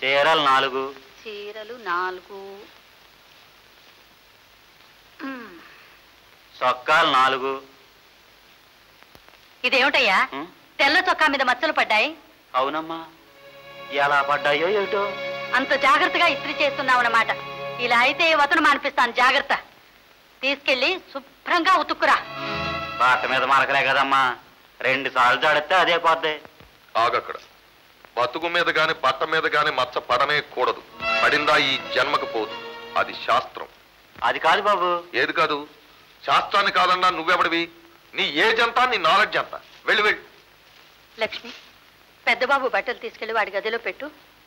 చీరలు నాలుగు చీరలు నాలుగు మ్మ్. చొక్కాలు నాలుగు ఇదేమిటయ్యా ఉం? తెల్ల చొక్కా మీద మచ్చలు పడ్డాయి అవునమ్మా ఎలా పడ్డాయో ఏటో అంత జాగ్రత్తగా ఇస్త్రీ చేస్తున్నావు ఇలా అయితే వతను మానిపిస్తాను జాగ్రత్త తీసుకెళ్ళి శుభ్రంగా ఉతుక్కురా బాట మీద మరకలే కదమ్మా రెండు సార్లు జాడితే అదే పోద్ది ఆగక్కడ బతుకు మీద గాని బట్ట మీద గాని మచ్చ పడనే కూడదు పడిందా ఈ జన్మకు పోదు అది శాస్త్రం అది కాదు బాబు ఏది కాదు శాస్త్రాన్ని కాదన్నా నువ్వెవడివి నీ ఏజ్ అంతా నీ నాలెడ్జ్ అంతా వెళ్ళి వెళ్ళి లక్ష్మి పెద్దబాబు బట్టలు తీసుకెళ్లి వాడి గదిలో పెట్టు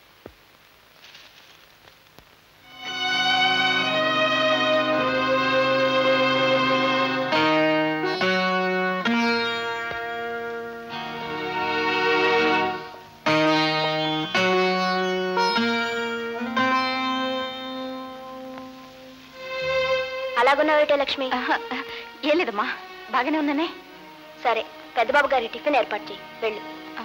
అలాగున్నావేటే లక్ష్మి ఏం లేదమ్మా బాగానే ఉన్నానే సరే పెద్దబాబు గారి టిఫిన్ ఏర్పాటు చేయి వెళ్ళు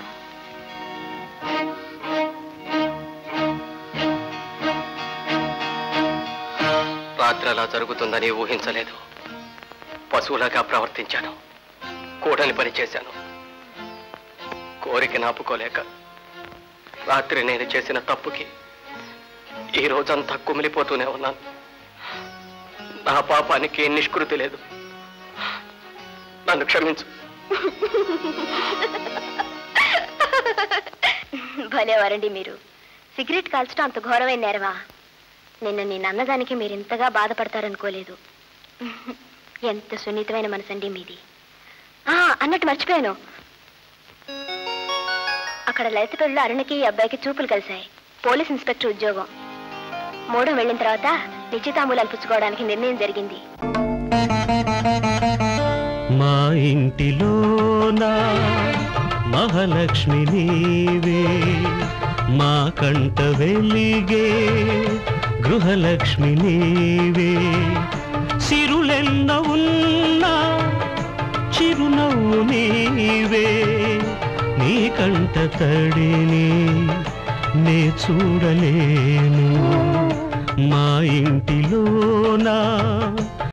రాత్రి అలా జరుగుతుందని ఊహించలేదు పశువులాగా ప్రవర్తించాను కూడని పని చేశాను కోరిక నాపుకోలేక రాత్రి నేను చేసిన తప్పుకి ఈ రోజంతా కుమిలిపోతూనే ఉన్నాను నా పాపానికి నిష్కృతి లేదు నన్ను క్షమించు భలేవారండి మీరు సిగరెట్ కాల్చడం అంత ఘోరమైన నేరవా నిన్న నేను అన్నదానికి మీరు ఇంతగా బాధపడతారనుకోలేదు ఎంత సున్నితమైన మనసండి మీది ఆ, అన్నట్టు మర్చిపోయాను అక్కడ లలితపల్లిలో అరుణకి ఈ అబ్బాయికి చూపులు కలిశాయి పోలీస్ ఇన్స్పెక్టర్ ఉద్యోగం మూడం వెళ్ళిన తర్వాత నిశ్చితాంబూలాలు పుచ్చుకోవడానికి నిర్ణయం జరిగింది మా ఇంటిలోన మహాలక్ష్మి నీవే మా కంట వెలిగే గృహలక్ష్మి నీవే సిరులెన్న ఉన్నా చిరునవ్వు నీవే నీ కంట తడిని నే చూడలేను మా ఇంటిలోనా